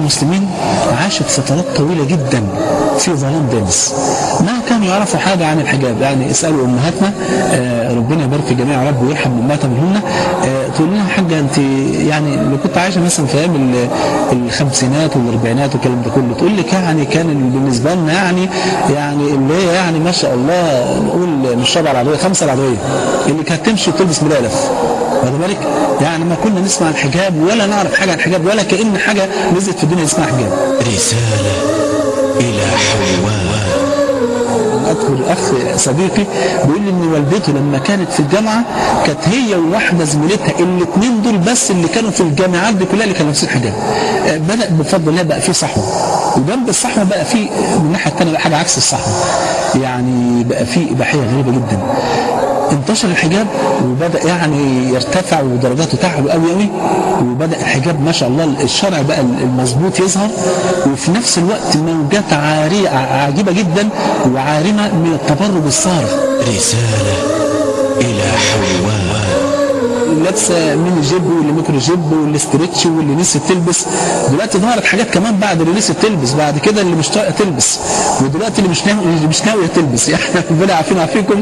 المسلمين عاشت فترات طويلة جدا في ظلام دامس ما كانوا يعرفوا حاجة عن الحجاب يعني اسألوا أمهاتنا آه ربنا يبارك في جميع رب ويرحم أمهاتنا منهن آه تقول لنا حاجة أنت يعني لو كنت عايشة مثلا في أيام الخمسينات والأربعينات والكلام ده كله تقول لك يعني كان بالنسبة لنا يعني يعني اللي هي يعني ما شاء الله نقول مش رابعة العدوية خمسة العدوية اللي كانت تمشي وتلبس ملالف واخد بالك يعني ما كنا نسمع الحجاب ولا نعرف حاجة عن الحجاب ولا كأن حاجة نزلت في الدنيا اسمها حجاب رسالة إلى حواء اذكر اخ صديقي بيقول لي ان والدته لما كانت في الجامعه كانت هي وواحده زميلتها الاثنين دول بس اللي كانوا في الجامعات دي كلها اللي كانوا لابسين حجاب بدا بفضل الله بقى في صحوه وجنب الصحوه بقى في من الناحيه الثانيه بقى حاجه عكس الصحوه يعني بقى في اباحيه غريبه جدا انتشر الحجاب وبدا يعني يرتفع ودرجاته تعلو قوي قوي وبدا الحجاب ما شاء الله الشرع بقى المظبوط يظهر وفي نفس الوقت موجات عاريه عجيبه جدا وعارمه من التبرج الصارخ رسالة إلى حواء لابسه ميني جيب واللي ميكرو جيب واللي استرتش واللي نسيت تلبس دلوقتي ظهرت حاجات كمان بعد اللي نسيت تلبس بعد كده اللي مش طايقه تلبس ودلوقتي اللي مش ناوي اللي مش ناويه تلبس يعني ربنا يعافينا ويعافيكم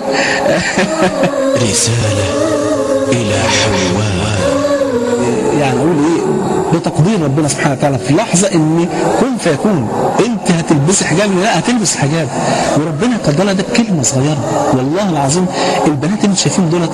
رسالة إلى حواء يعني اقول ايه بتقدير ربنا سبحانه وتعالى في لحظه ان كن فيكون انت هتلبسي حجاب لا هتلبس حجاب وربنا قدرها ده بكلمه صغيره والله العظيم البنات اللي انتم شايفين دولت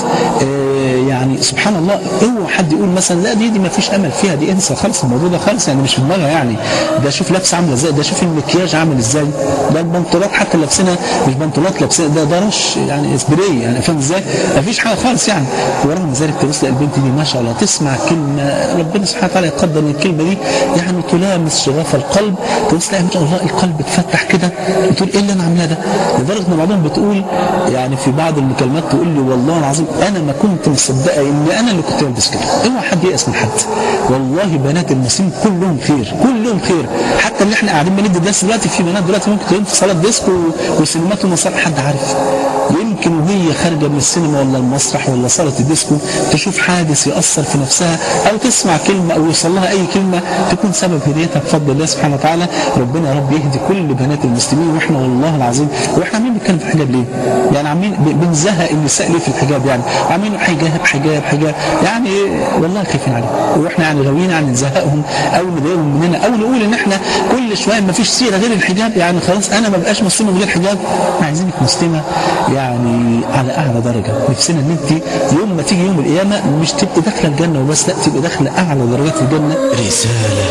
آه يعني سبحان الله اوعى حد يقول مثلا لا دي دي ما فيش امل فيها دي انسى خالص الموضوع ده خالص يعني مش في دماغها يعني ده شوف لابسه عامله ازاي ده شوف المكياج عامل ازاي ده البنطلونات حتى لابسينها مش بنطلونات لابسينها ده ده رش يعني سبراي يعني فاهم ازاي ما فيش حاجه خالص يعني ورغم ذلك تبص البنت دي ما شاء الله تسمع كلمه ربنا سبحانه وتعالى يقدر ان الكلمه دي يعني تلامس شغاف القلب تبص تلاقي ما شاء الله القلب اتفتح كده وتقول ايه اللي انا عاملاه ده لدرجه ان بعضهم بتقول يعني في بعض المكالمات تقول لي والله العظيم انا ما كنت مصدقه ان انا اللي كنت بلبس كده اوعى حد يأس من حد والله بنات المسلمين كلهم خير كلهم خير حتى اللي احنا قاعدين بندي درس دلوقتي في بنات دلوقتي ممكن تلاقيهم في صالات ديسكو وسينمات ومسارح حد عارف يمكن وهي خارجه من السينما ولا المسرح ولا صاله الديسكو تشوف حادث ياثر في نفسها او تسمع كلمه او يوصل لها اي كلمه تكون سبب هدايتها بفضل الله سبحانه وتعالى ربنا يا رب يهدي كل بنات المسلمين واحنا والله العظيم واحنا عاملين بنتكلم في الحجاب ليه؟ يعني عاملين بنزهق النساء ليه في الحجاب يعني عاملين حجاب حجاب حجاب يعني والله خايفين عليهم واحنا يعني غاويين يعني نزهقهم او نضايقهم مننا او نقول ان احنا كل شويه ما فيش سيره غير الحجاب يعني خلاص انا ما بقاش مسلمه من غير حجاب احنا عايزينك مسلمه يعني على اعلى درجه نفسنا ان انت يوم ما تيجي يوم القيامه مش تبقي داخله الجنه وبس لا تبقي داخله اعلى درجات الجنه رسالة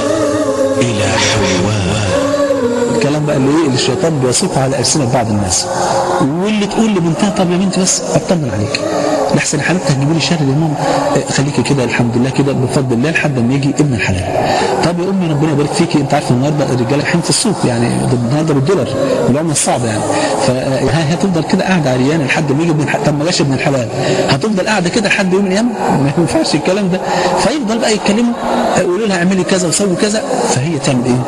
إلى حواء الكلام بقى اللي ايه اللي الشيطان بيسوقه على السنه بعض الناس واللي تقول لبنتها طب يا بنتي بس اطمن عليك لحسن حالتها هتجيبي لي شهر الامام خليكي كده الحمد لله كده بفضل الله لحد ما يجي ابن الحلال طب يا امي ربنا يبارك فيكي انت عارفه النهارده الرجاله حين في السوق يعني النهارده بالدولار العمله الصعبه يعني فهتفضل كده قاعده عريانه لحد ما يجي ابن الحلال طب ما جاش ابن الحلال هتفضل قاعده كده لحد يوم القيامه ما ينفعش الكلام ده فيفضل بقى يتكلموا يقولوا لها اعملي كذا وسوي كذا فهي تعمل ايه؟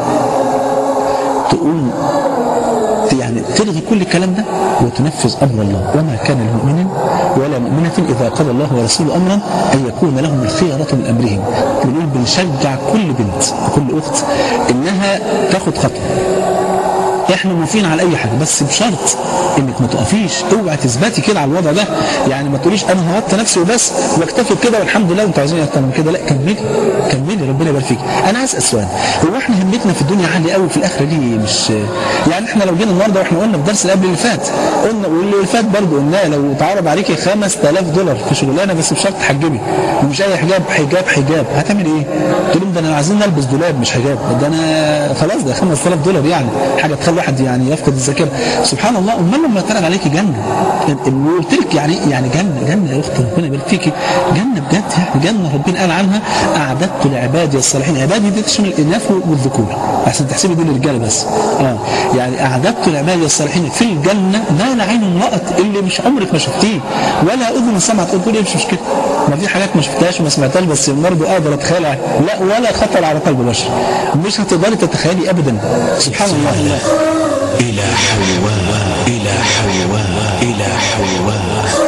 تقوم يعني تلغي كل الكلام ده وتنفذ امر الله وما كان لمؤمن ولا مؤمنة إذا قضى الله ورسوله أمرا أن يكون لهم الخيرة من أمرهم بنقول بنشجع كل بنت وكل أخت إنها تاخد خطوة احنا موافقين على اي حاجه بس بشرط انك ما تقفيش اوعى تثبتي كده على الوضع ده يعني ما تقوليش انا هغطي نفسي وبس واكتفي كده والحمد لله وانتوا عايزين اكتر من كده لا كملي كملي ربنا يبارك فيك انا عايز اسال سؤال هو احنا همتنا في الدنيا عاليه قوي في الاخره ليه مش يعني احنا لو جينا النهارده واحنا قلنا في درس اللي قبل اللي فات قلنا واللي فات برضه قلنا لو اتعرض عليكي 5000 دولار في شغلانه بس بشرط تحجبي ومش اي حجاب حجاب حجاب هتعمل ايه؟ تقول لهم ده انا عايزين نلبس دولاب مش حجاب ده انا خلاص ده 5000 دولار يعني حاجه تخلي واحد يعني يفقد الذاكره سبحان الله امال لما يتعرض عليكي جنه قلت لك يعني يعني جنه جنه يا اختي ربنا يبارك فيكي جنه بجد يعني جنه ربنا قال عنها اعددت لعبادي الصالحين عبادي دي تشمل الاناث والذكور عشان تحسبي دي للرجاله بس اه يعني اعددت لعبادي الصالحين في الجنه ما لا عين رأت اللي مش عمرك ما شفتيه ولا اذن سمعت قلت لي مش مشكله ما في حاجات ما شفتهاش وما سمعتهاش بس برضه قادر اتخيلها لا ولا خطر على قلب بشر مش هتقدري تتخيلي ابدا سبحان الله الله إلى حواء إلى حواء إلى حواء